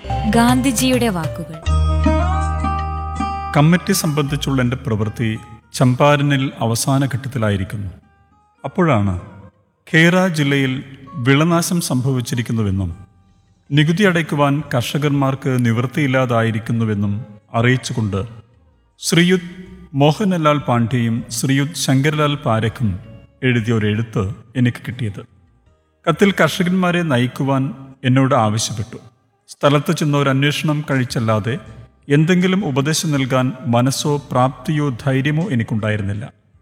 ഗാന്ധിജിയുടെ വാക്കുകൾ കമ്മിറ്റി സംബന്ധിച്ചുള്ള എൻ്റെ പ്രവൃത്തി ചമ്പാരനിൽ അവസാന ഘട്ടത്തിലായിരിക്കുന്നു അപ്പോഴാണ് ഖേറ ജില്ലയിൽ വിളനാശം സംഭവിച്ചിരിക്കുന്നുവെന്നും നികുതി അടയ്ക്കുവാൻ കർഷകന്മാർക്ക് നിവൃത്തിയില്ലാതായിരിക്കുന്നുവെന്നും അറിയിച്ചുകൊണ്ട് ശ്രീയുത് മോഹൻലാൽ പാണ്ഡ്യയും ശ്രീയുത് ശങ്കർലാൽ പാരക്കും എഴുതിയ ഒരു എഴുത്ത് എനിക്ക് കിട്ടിയത് കത്തിൽ കർഷകന്മാരെ നയിക്കുവാൻ എന്നോട് ആവശ്യപ്പെട്ടു സ്ഥലത്ത് ചെന്ന ഒരു അന്വേഷണം കഴിച്ചല്ലാതെ എന്തെങ്കിലും ഉപദേശം നൽകാൻ മനസ്സോ പ്രാപ്തിയോ ധൈര്യമോ എനിക്കുണ്ടായിരുന്നില്ല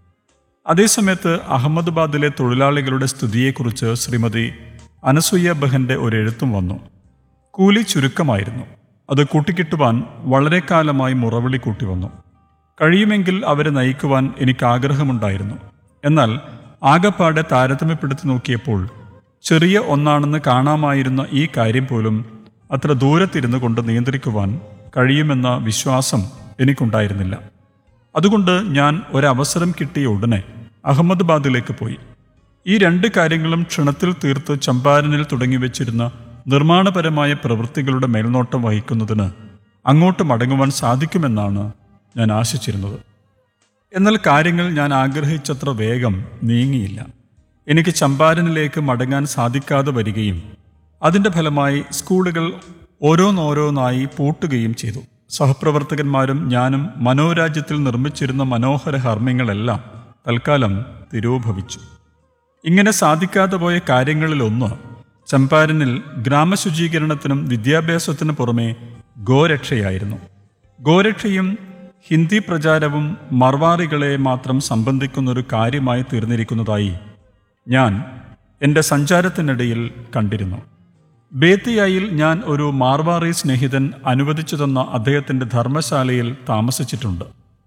അതേസമയത്ത് അഹമ്മദാബാദിലെ തൊഴിലാളികളുടെ സ്ഥിതിയെക്കുറിച്ച് ശ്രീമതി അനസൂയ ബഹന്റെ ഒരു എഴുത്തും വന്നു കൂലി ചുരുക്കമായിരുന്നു അത് കൂട്ടിക്കിട്ടുവാൻ വളരെ കാലമായി മുറവിളി കൂട്ടി വന്നു കഴിയുമെങ്കിൽ അവരെ നയിക്കുവാൻ എനിക്ക് ആഗ്രഹമുണ്ടായിരുന്നു എന്നാൽ ആകപ്പാടെ താരതമ്യപ്പെടുത്തി നോക്കിയപ്പോൾ ചെറിയ ഒന്നാണെന്ന് കാണാമായിരുന്ന ഈ കാര്യം പോലും അത്ര ദൂരത്തിരുന്നു കൊണ്ട് നിയന്ത്രിക്കുവാൻ കഴിയുമെന്ന വിശ്വാസം എനിക്കുണ്ടായിരുന്നില്ല അതുകൊണ്ട് ഞാൻ ഒരവസരം കിട്ടിയ ഉടനെ അഹമ്മദാബാദിലേക്ക് പോയി ഈ രണ്ട് കാര്യങ്ങളും ക്ഷണത്തിൽ തീർത്ത് ചമ്പാരനിൽ തുടങ്ങി വെച്ചിരുന്ന നിർമ്മാണപരമായ പ്രവൃത്തികളുടെ മേൽനോട്ടം വഹിക്കുന്നതിന് അങ്ങോട്ട് മടങ്ങുവാൻ സാധിക്കുമെന്നാണ് ഞാൻ ആശിച്ചിരുന്നത് എന്നാൽ കാര്യങ്ങൾ ഞാൻ ആഗ്രഹിച്ചത്ര വേഗം നീങ്ങിയില്ല എനിക്ക് ചമ്പാരനിലേക്ക് മടങ്ങാൻ സാധിക്കാതെ വരികയും അതിൻ്റെ ഫലമായി സ്കൂളുകൾ ഓരോന്നോരോന്നായി പൂട്ടുകയും ചെയ്തു സഹപ്രവർത്തകന്മാരും ഞാനും മനോരാജ്യത്തിൽ നിർമ്മിച്ചിരുന്ന മനോഹര ഹർമ്മ്യങ്ങളെല്ലാം തൽക്കാലം തിരോഭവിച്ചു ഇങ്ങനെ സാധിക്കാതെ പോയ കാര്യങ്ങളിലൊന്ന് ചമ്പാരനിൽ ഗ്രാമശുചീകരണത്തിനും വിദ്യാഭ്യാസത്തിനു പുറമെ ഗോരക്ഷയായിരുന്നു ഗോരക്ഷയും ഹിന്ദി പ്രചാരവും മർവാറികളെ മാത്രം സംബന്ധിക്കുന്ന ഒരു കാര്യമായി തീർന്നിരിക്കുന്നതായി ഞാൻ എൻ്റെ സഞ്ചാരത്തിനിടയിൽ കണ്ടിരുന്നു ബേത്തിയായിൽ ഞാൻ ഒരു മാർവാറി സ്നേഹിതൻ അനുവദിച്ചു തന്ന അദ്ദേഹത്തിൻ്റെ ധർമ്മശാലയിൽ താമസിച്ചിട്ടുണ്ട്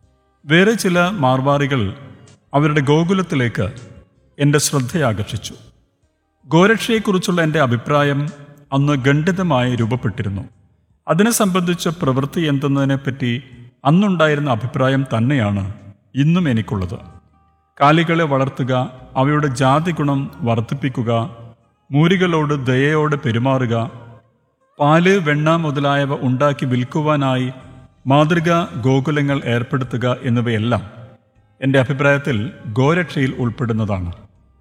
വേറെ ചില മാർവാറികൾ അവരുടെ ഗോകുലത്തിലേക്ക് എൻ്റെ ശ്രദ്ധയാകർഷിച്ചു ഗോരക്ഷയെക്കുറിച്ചുള്ള എൻ്റെ അഭിപ്രായം അന്ന് ഖണ്ഡിതമായി രൂപപ്പെട്ടിരുന്നു അതിനെ സംബന്ധിച്ച പ്രവൃത്തി എന്തെന്നതിനെപ്പറ്റി അന്നുണ്ടായിരുന്ന അഭിപ്രായം തന്നെയാണ് ഇന്നും എനിക്കുള്ളത് കാലികളെ വളർത്തുക അവയുടെ ജാതി ഗുണം വർദ്ധിപ്പിക്കുക മൂരികളോട് ദയയോടെ പെരുമാറുക പാല് വെണ്ണ മുതലായവ ഉണ്ടാക്കി വിൽക്കുവാനായി മാതൃക ഗോകുലങ്ങൾ ഏർപ്പെടുത്തുക എന്നിവയെല്ലാം എൻ്റെ അഭിപ്രായത്തിൽ ഗോരക്ഷയിൽ ഉൾപ്പെടുന്നതാണ്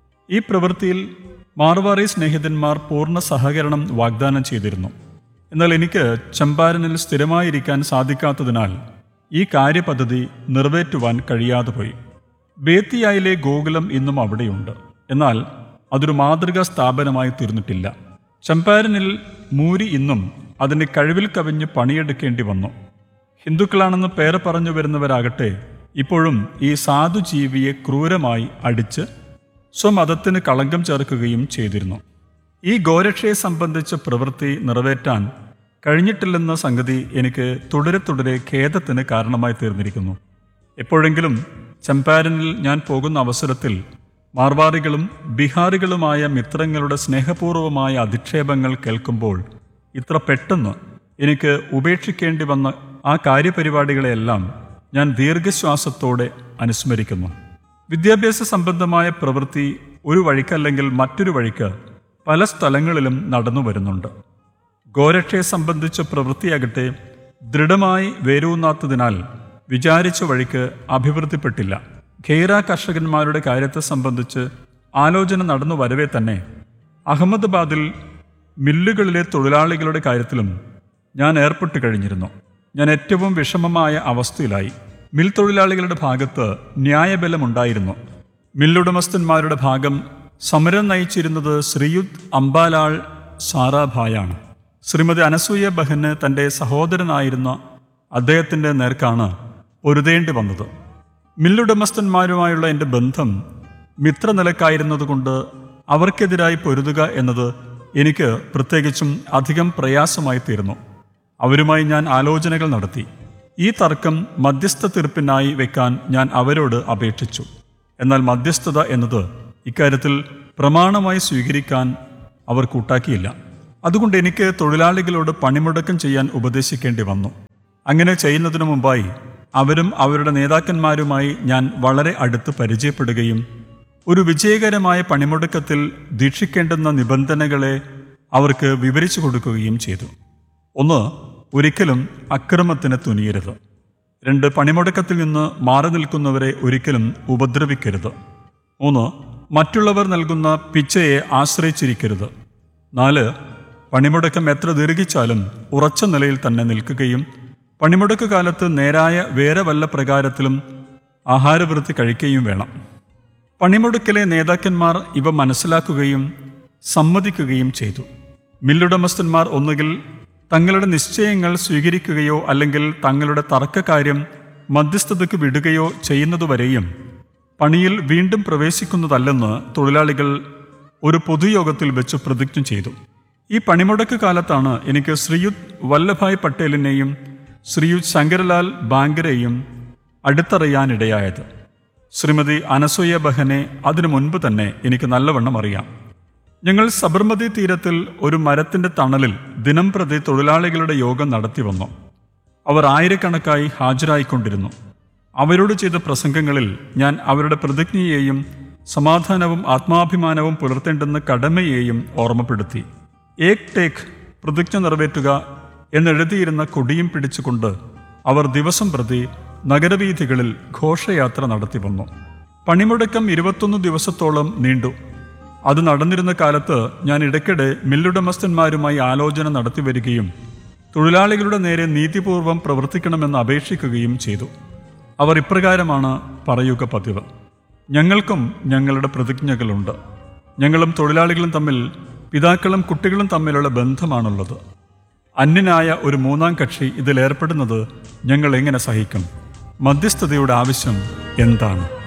ഈ പ്രവൃത്തിയിൽ മാർവാറി സ്നേഹിതന്മാർ പൂർണ്ണ സഹകരണം വാഗ്ദാനം ചെയ്തിരുന്നു എന്നാൽ എനിക്ക് ചമ്പാരനിൽ സ്ഥിരമായിരിക്കാൻ സാധിക്കാത്തതിനാൽ ഈ കാര്യപദ്ധതി നിറവേറ്റുവാൻ കഴിയാതെ പോയി ബേത്തിയായിലെ ഗോകുലം ഇന്നും അവിടെയുണ്ട് എന്നാൽ അതൊരു മാതൃകാ സ്ഥാപനമായി തീർന്നിട്ടില്ല ചമ്പാരനിൽ മൂരി ഇന്നും അതിൻ്റെ കഴിവിൽ കവിഞ്ഞ് പണിയെടുക്കേണ്ടി വന്നു ഹിന്ദുക്കളാണെന്ന് പേര് പറഞ്ഞു വരുന്നവരാകട്ടെ ഇപ്പോഴും ഈ സാധുജീവിയെ ക്രൂരമായി അടിച്ച് സ്വമതത്തിന് കളങ്കം ചേർക്കുകയും ചെയ്തിരുന്നു ഈ ഗോരക്ഷയെ സംബന്ധിച്ച പ്രവൃത്തി നിറവേറ്റാൻ കഴിഞ്ഞിട്ടില്ലെന്ന സംഗതി എനിക്ക് തുടരെ തുടരെ ഖേദത്തിന് കാരണമായി തീർന്നിരിക്കുന്നു എപ്പോഴെങ്കിലും ചമ്പാരനിൽ ഞാൻ പോകുന്ന അവസരത്തിൽ മാർവാറികളും ബീഹാറികളുമായ മിത്രങ്ങളുടെ സ്നേഹപൂർവമായ അധിക്ഷേപങ്ങൾ കേൾക്കുമ്പോൾ ഇത്ര പെട്ടെന്ന് എനിക്ക് ഉപേക്ഷിക്കേണ്ടി വന്ന ആ കാര്യപരിപാടികളെയെല്ലാം ഞാൻ ദീർഘശ്വാസത്തോടെ അനുസ്മരിക്കുന്നു വിദ്യാഭ്യാസ സംബന്ധമായ പ്രവൃത്തി ഒരു വഴിക്കല്ലെങ്കിൽ മറ്റൊരു വഴിക്ക് പല സ്ഥലങ്ങളിലും നടന്നു വരുന്നുണ്ട് ഗോരക്ഷയെ സംബന്ധിച്ച പ്രവൃത്തിയാകട്ടെ ദൃഢമായി വേരൂന്നാത്തതിനാൽ വിചാരിച്ച വഴിക്ക് അഭിവൃദ്ധിപ്പെട്ടില്ല ഖേറ കർഷകന്മാരുടെ കാര്യത്തെ സംബന്ധിച്ച് ആലോചന നടന്നു വരവേ തന്നെ അഹമ്മദാബാദിൽ മില്ലുകളിലെ തൊഴിലാളികളുടെ കാര്യത്തിലും ഞാൻ ഏർപ്പെട്ടു കഴിഞ്ഞിരുന്നു ഞാൻ ഏറ്റവും വിഷമമായ അവസ്ഥയിലായി മിൽ തൊഴിലാളികളുടെ ഭാഗത്ത് ന്യായബലമുണ്ടായിരുന്നു മില്ലുടമസ്ഥന്മാരുടെ ഭാഗം സമരം നയിച്ചിരുന്നത് ശ്രീയുത് അംബാലാൾ സാറാഭായാണ് ശ്രീമതി അനസൂയ ബഹന് തൻ്റെ സഹോദരനായിരുന്ന അദ്ദേഹത്തിൻ്റെ നേർക്കാണ് പൊരുതേണ്ടി വന്നത് മില്ലുടമസ്ഥന്മാരുമായുള്ള എൻ്റെ ബന്ധം മിത്രനിലക്കായിരുന്നതുകൊണ്ട് അവർക്കെതിരായി പൊരുതുക എന്നത് എനിക്ക് പ്രത്യേകിച്ചും അധികം പ്രയാസമായി തീർന്നു അവരുമായി ഞാൻ ആലോചനകൾ നടത്തി ഈ തർക്കം മധ്യസ്ഥ തീർപ്പിനായി വെക്കാൻ ഞാൻ അവരോട് അപേക്ഷിച്ചു എന്നാൽ മധ്യസ്ഥത എന്നത് ഇക്കാര്യത്തിൽ പ്രമാണമായി സ്വീകരിക്കാൻ അവർ കൂട്ടാക്കിയില്ല അതുകൊണ്ട് എനിക്ക് തൊഴിലാളികളോട് പണിമുടക്കം ചെയ്യാൻ ഉപദേശിക്കേണ്ടി വന്നു അങ്ങനെ ചെയ്യുന്നതിനു മുമ്പായി അവരും അവരുടെ നേതാക്കന്മാരുമായി ഞാൻ വളരെ അടുത്ത് പരിചയപ്പെടുകയും ഒരു വിജയകരമായ പണിമുടക്കത്തിൽ ദീക്ഷിക്കേണ്ടുന്ന നിബന്ധനകളെ അവർക്ക് വിവരിച്ചു കൊടുക്കുകയും ചെയ്തു ഒന്ന് ഒരിക്കലും അക്രമത്തിന് തുനിയരുത് രണ്ട് പണിമുടക്കത്തിൽ നിന്ന് മാറി നിൽക്കുന്നവരെ ഒരിക്കലും ഉപദ്രവിക്കരുത് മൂന്ന് മറ്റുള്ളവർ നൽകുന്ന പിച്ചയെ ആശ്രയിച്ചിരിക്കരുത് നാല് പണിമുടക്കം എത്ര ദീർഘിച്ചാലും ഉറച്ച നിലയിൽ തന്നെ നിൽക്കുകയും പണിമുടക്ക് കാലത്ത് നേരായ വേറെ വല്ല പ്രകാരത്തിലും ആഹാരവൃത്തി കഴിക്കുകയും വേണം പണിമുടക്കിലെ നേതാക്കന്മാർ ഇവ മനസ്സിലാക്കുകയും സമ്മതിക്കുകയും ചെയ്തു മില്ലുടമസ്ഥന്മാർ ഒന്നുകിൽ തങ്ങളുടെ നിശ്ചയങ്ങൾ സ്വീകരിക്കുകയോ അല്ലെങ്കിൽ തങ്ങളുടെ തർക്കകാര്യം മധ്യസ്ഥതയ്ക്ക് വിടുകയോ ചെയ്യുന്നതുവരെയും പണിയിൽ വീണ്ടും പ്രവേശിക്കുന്നതല്ലെന്ന് തൊഴിലാളികൾ ഒരു പൊതുയോഗത്തിൽ വെച്ച് പ്രതിജ്ഞ ചെയ്തു ഈ പണിമുടക്ക് കാലത്താണ് എനിക്ക് ശ്രീയുത് വല്ലഭായ് പട്ടേലിനെയും ശ്രീയുത് ശങ്കരലാൽ ബാങ്കരെയും അടുത്തറിയാനിടയായത് ശ്രീമതി അനസൂയ ബഹനെ അതിനു മുൻപ് തന്നെ എനിക്ക് നല്ലവണ്ണം അറിയാം ഞങ്ങൾ സബർമതി തീരത്തിൽ ഒരു മരത്തിന്റെ തണലിൽ ദിനം പ്രതി തൊഴിലാളികളുടെ യോഗം നടത്തി വന്നു അവർ ആയിരക്കണക്കായി ഹാജരായിക്കൊണ്ടിരുന്നു അവരോട് ചെയ്ത പ്രസംഗങ്ങളിൽ ഞാൻ അവരുടെ പ്രതിജ്ഞയെയും സമാധാനവും ആത്മാഭിമാനവും പുലർത്തേണ്ടുന്ന കടമയെയും ഓർമ്മപ്പെടുത്തി ഏക് ടേക്ക് പ്രതിജ്ഞ നിറവേറ്റുക എന്നെഴുതിയിരുന്ന കൊടിയും പിടിച്ചുകൊണ്ട് അവർ ദിവസം പ്രതി നഗരവീഥികളിൽ ഘോഷയാത്ര നടത്തി വന്നു പണിമുടക്കം ഇരുപത്തൊന്ന് ദിവസത്തോളം നീണ്ടു അത് നടന്നിരുന്ന കാലത്ത് ഞാൻ ഇടയ്ക്കിടെ മില്ലുടമസ്ഥന്മാരുമായി ആലോചന നടത്തി വരികയും തൊഴിലാളികളുടെ നേരെ നീതിപൂർവം പ്രവർത്തിക്കണമെന്ന് അപേക്ഷിക്കുകയും ചെയ്തു അവർ ഇപ്രകാരമാണ് പറയുക പതിവ് ഞങ്ങൾക്കും ഞങ്ങളുടെ പ്രതിജ്ഞകളുണ്ട് ഞങ്ങളും തൊഴിലാളികളും തമ്മിൽ പിതാക്കളും കുട്ടികളും തമ്മിലുള്ള ബന്ധമാണുള്ളത് അന്യനായ ഒരു മൂന്നാം കക്ഷി ഇതിലേർപ്പെടുന്നത് ഞങ്ങൾ എങ്ങനെ സഹിക്കും മധ്യസ്ഥതയുടെ ആവശ്യം എന്താണ്